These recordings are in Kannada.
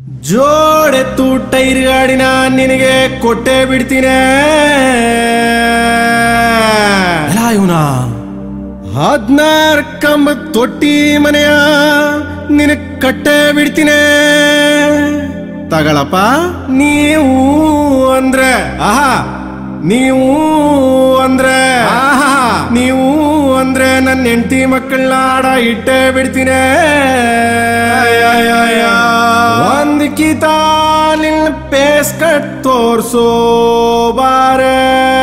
ಜೋಡೆತ್ತು ಟೈರ್ ಗಾಡಿನ ನಿನಗೆ ಕೊಟ್ಟೆ ಬಿಡ್ತೀನಿ ಇವನ ಹದ್ನಾರು ಕಂಬ ತೊಟ್ಟಿ ಮನೆಯ ನಿನ ಕಟ್ಟೆ ಬಿಡ್ತೀನಿ ತಗಳಪ್ಪ ನೀವು ಅಂದ್ರೆ ಆಹಾ ನೀವು ಅಂದ್ರೆ ಆಹಾ ನೀವು ಅಂದ್ರೆ ನನ್ನ ಹೆಂಡತಿ ಮಕ್ಕಳನ್ನ ಆಡ ಇಟ್ಟೆ ಬಿಡ್ತೀನಿ ಒಂದ್ ಕಿತ ನಿನ್ನ ಪೇಸ್ ಕಟ್ ತೋರ್ಸೋ ಬಾರೆ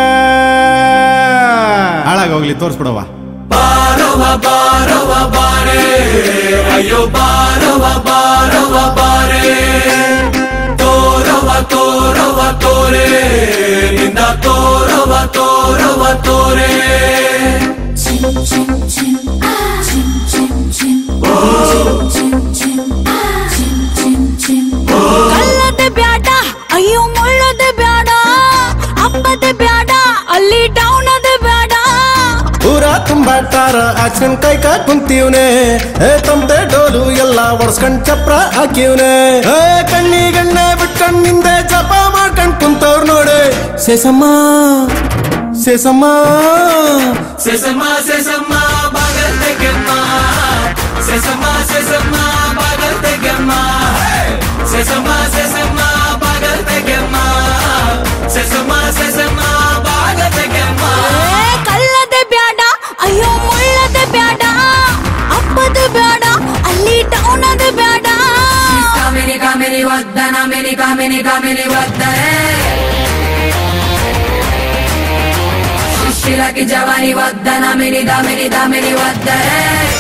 ಹಾಳಾಗೋಗ್ಲಿ ತೋರ್ಸ್ಬಿಡವ ಬಾರವ ಬಾರವ ಬಾರೆ ಅಯ್ಯೋ ಬಾರವ ಬಾರವ ಬಾರೆ ತೋರವ ತೋರವ ತೋರೆ ನಿಂದ ತೋರವ ತೋರವ ತೋರೆ Chim chim chim ah chim chim chim chim chim chim ah chim chim chim ಕಲ್ಲದೆ ಬ್ಯಾಡ ಅಯ್ಯೋ ಮುಳ್ಳದೆ ಬ್ಯಾಡ ಅಪ್ಪದೆ ಬ್ಯಾಡ ಅಲ್ಲಿ ಡೌನ್ ಅದೆ ಬ್ಯಾಡ ಊರ ತುಂಬಾಟಾರ ಆಚನ್ ಕೈ ಕಾ ಕುಂತೀವ್ನೆ ಏ ತಮ್ದೆ ಡೋಲು ಎಲ್ಲ ಒಡ್ಸ್ಕೊಂಡ್ ಚಪ್ರ ಹಾಕಿವ್ನೆ ಏ ಕಣ್ಣಿಗಣ್ಣೆ ಬಿಟ್ಕೊಂಡ್ ನಿಂದೆ ಜಪ ಮಾಡ್ಕೊಂಡ್ ಕುಂತವ್ರ ನೋಡಿ ಸೇಸಮ್ಮ ಸೇಸಮ್ಮ ಸೆಸಮ್ಮ ಸೆಸಮ್ಮ ಬಾಗಲ್ ತೆಗೆಮ್ಮ ಸೆಸಮ್ಮ ಸೆಸಮ್ಮ ಬಾಗಲ್ ತೆಗೆಮ್ಮ ಸೆಸಮ್ಮ ಸೆಸಮ್ಮ ಬಾಗಲ್ ತೆಗೆಮ್ಮ ಸೆಸಮ್ಮ ಸೆಸಮ್ಮ ಬಾಗಲ್ ತೆಗೆಮ್ಮ ಏ ಕಲ್ಲದೆ ಬ್ಯಾಡ ಅಯ್ಯೋ ಮುಳ್ಳದೆ ಬ್ಯಾಡ ಅಪ್ಪದೆ ಬ್ಯಾಡ ಅಲ್ಲಿ ಡೌನ್ ಅದೆ ಬ್ಯಾಡ ಕಾಮಿನಿ ಕಾಮಿನಿ ವದ್ದನ ಮಿನಿ ಕಾಮಿನಿ ಕಾಮಿನಿ ವದ್ದನೆ ಶಿಶಿಲಕಿ ಜವಾನಿ ವದ್ದನ ಮಿನಿ ದಮಿನಿ ದಮಿನಿ ವದ್ದನೆ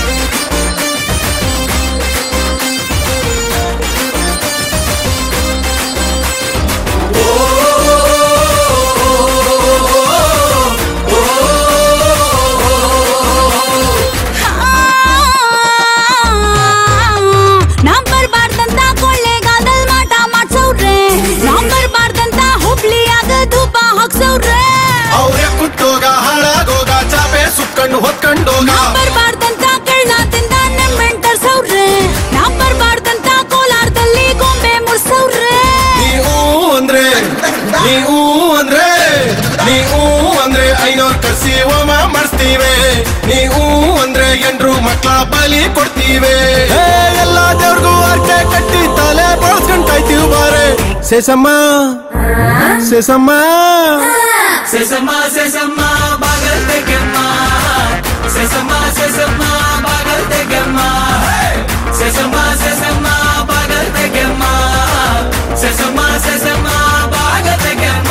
ನಾನ್ ಬರ್ಬಾರ್ದಂತ ಕೊಳ್ಳೆಗಾದಲ್ ಮಾಟ ಮಾಡ್ಸವ್ರೆ ನಾನ್ ಬರ್ಬಾರ್ದಂತ ಹುಬ್ಳಿಯಾಗ ಧೂಪ ಹಾಕ್ಸವ್ರೆ ಅವ್ರೆ ಕುಟ್ಟೋಗ ಹಾಳಾಗೋಗ ಚಾಪೆ ಸುಕ್ಕೊಂಡು ಹೊತ್ಕೊಂಡೋಗ ನಾನ್ ಬರ್ಬಾರ್ದಂತ ಕಳ್ಳಾದಿಂದ ನೆಂಬೆಣ್ ತರ್ಸವ್ರೆ ನಾನ್ ಬರ್ಬಾರ್ದಂತ ಕೋಲಾರದಲ್ಲಿ ಗೊಂಬೆ ಮುರ್ಸವ್ರೆ ನೀವು ಅಂದ್ರೆ ನೀವು ಅಂದ್ರೆ ನೀವು ಅಂದ್ರೆ ಐನೂರ್ ಕರ್ಸಿ ಹೋಮ ಮಾಡಿಸ್ತೀವಿ ನೀವು ಅಂದ್ರೆ ಎಂಡ್ರು ಮಕ್ಳ ಬಲಿ ಕೊಡ್ತೀವಿ ಏ, ಎಲ್ಲ ದೇವ್ರಿಗೂ ಅರ್ಕೆ ಕಟ್ಟಿ ತಲೆ ಬಳಸ್ಕೊಂಡ್ ಕಾಯ್ತೀವಿ ಬಾರೆ ಸೇಸಮ್ಮ ಸೇಸಮ್ಮ ಸೆಸಮ್ಮ ಸೆಸಮ್ಮ ಬಾಗಲ್ ತೆಗೆಮ್ಮ ಸೆಸಮ್ಮ ಸೆಸಮ್ಮ ಬಾಗಲ್ ತೆಗೆಮ್ಮ ಸೆಸಮ್ಮ ಸೆಸಮ್ಮ ಬಾಗಲ್ ತೆಗೆಮ್ಮ ಸೆಸಮ್ಮ ಸೆಸಮ್ಮ ಬಾಗಲ್ ತೆಗೆಮ್ಮ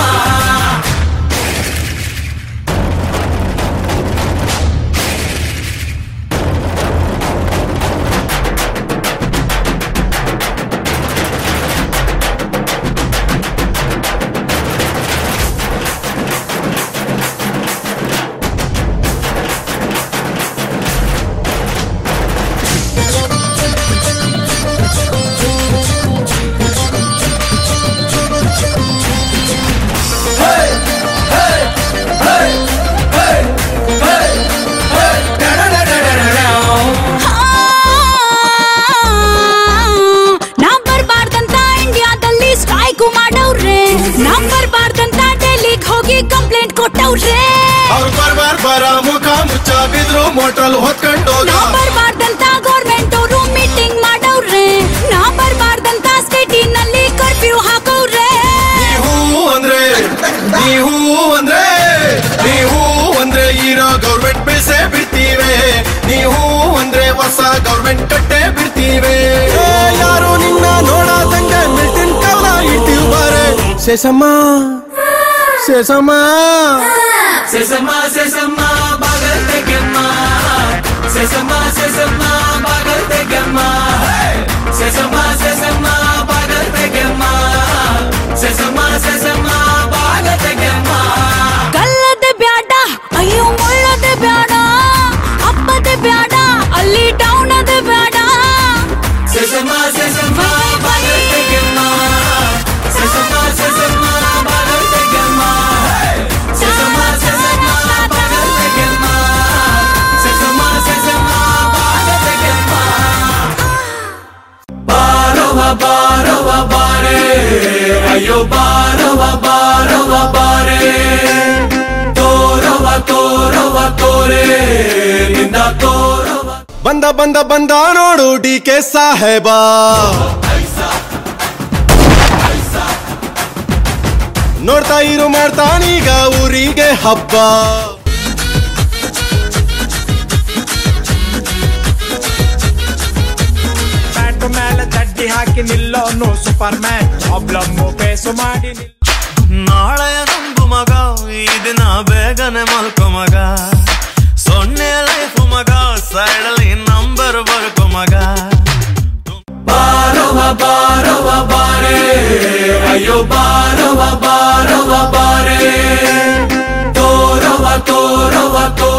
ನಾನ್ ಬರ್ಬಾರ್ದಂತ ಇಂಡಿಯಾದಲ್ಲಿ ಸ್ಟ್ರೈಕ್ ಮಾಡವ್ರೆ ನಾನ್ ಬರ್ಬಾರ್ದಂತ ಡೆಲ್ಲಿಗ್ ಹೋಗಿ ಕಂಪ್ಲೇಂಟ್ ಕೊಟ್ಟವ್ರೆ ಅವ್ರು ಬರ್ಬಾರ್ ಬರ ಮುಖ ಮುಚ್ಚ ಬಿದ್ರು ಮೋಟ್ರಲ್ ಹೊತ್ಕೊಂಡೋಗ ನಾನ್ ಬರ್ಬಾರ್ದಂತ ಗೌರ್ಮೆಂಟ್ ಅವರು ಮೀಟಿಂಗ್ ಮಾಡವ್ರೆ ನಾ ಬರ್ಬಾರ್ದಂತ ಸ್ಟೇಟಿನಲ್ಲಿ ಕರ್ಫ್ಯೂ ಹಾಕವ್ರೆ ನೀವು ಅಂದ್ರೆ ನೀವು ಅಂದ್ರೆ ನೀವು ಅಂದ್ರೆ ಇರೋ ಗೌರ್ಮೆಂಟ್ ಬೇಸೆ ಬಿಡ್ತೀವಿ ನೀವು ಅಂದ್ರೆ ಹೊಸ ಗೌರ್ಮೆಂಟ್ ಕಟ್ಟೆ ಬಿಡ್ತೀವಿ ಏ, ಯಾರು ನಿನ್ನ ನೋಡದಂಗೆ ಮಿಲ್ಟಿನ್ ಕಾಲ ಇಡ್ತೀವಿ ಬಾರೆ ಸೇಸಮ್ಮ ಸೇಸಮ್ಮ ಸೆಸಮ್ಮ ಸೆಸಮ್ಮ ಬಾಗಲ್ ತೆಗೆಮ್ಮ ಸೆಸಮ್ಮ ಸೆಸಮ್ಮ ಬಾಗಲ್ ತೆಗೆಮ್ಮ ಸೆಸಮ್ಮ ಸೆಸಮ್ಮ ಬಾಗಲ್ ತೆಗೆಮ್ಮ ಸೆಸಮ್ಮ ಸೆಸಮ್ಮ ಬಾಗಲ್ ತೆಗೆಮ್ಮ ಕಲ್ಲದೆ ಬ್ಯಾಡ ಅಯ್ಯೋ ಮುಳ್ಳದೆ ಬ್ಯಾಡ ಅಪ್ಪದೆ ಬ್ಯಾಡ ಅಲ್ಲಿ ಡೌನ್ ಅದೆ ಬ್ಯಾಡ ಸೆಸಮ್ಮ ಸೆಸಮ್ಮ ಬಾಗಲ್ ತೆಗೆಮ್ಮ ಸೆಸಮ್ಮ ಸೆಸಮ್ಮ ಬಾಗಲ್ ತೆಗೆಮ್ಮ ಸೆಸಮ್ಮ ಸೆಸಮ್ಮ ಬಾಗಲ್ ತೆಗೆಮ್ಮ ಸೆಸಮ್ಮ ಸೆಸಮ್ಮ ಬಾಗಲ್ ತೆಗೆಮ್ಮ ಬಾರವ ಬಾರವ ಬಾರೆ ತೋರವ ತೋರವ ತೋರೆ ನಿಂದ ತೋರವ ಬಂದ ಬಂದ ಬಂದ ನೋಡು ಡಿ ಕೆ ಸಾಹೇಬ ನೋಡ್ತಾ ಇರು ಮಾಡ್ತಾನೀಗ ಊರಿಗೆ ಹಬ್ಬ ಬ್ಯಾಟ್ ಮೇಲೆ ಚಡ್ಡಿ ಹಾಕಿ ನಿಲ್ಲೋನು ಸೂಪರ್ ಮ್ಯಾನ್ ಪ್ರಾಬ್ಲಮ್ ಬೇಸು ಮಾಡಿ ನಿಲ್- ನಾಳೆಯ ನಂಬು ಮಗ ಈ ದಿನ ಬೇಗನೆ ಮಲ್ಕೊ ಮಗ ಸೊನ್ನೆ ಲೈಫ್ ಮಗ ಸೈಡಲ್ಲಿ ನಂಬರ್ ಬರ್ಕೊ ಮಗ ಬಾರವ ಬಾರವ ಬಾರೆ ಅಯ್ಯೋ ಬಾರವ ಬಾರವ ಬಾರೆ ತೋರವ ತೋರವ ತೋ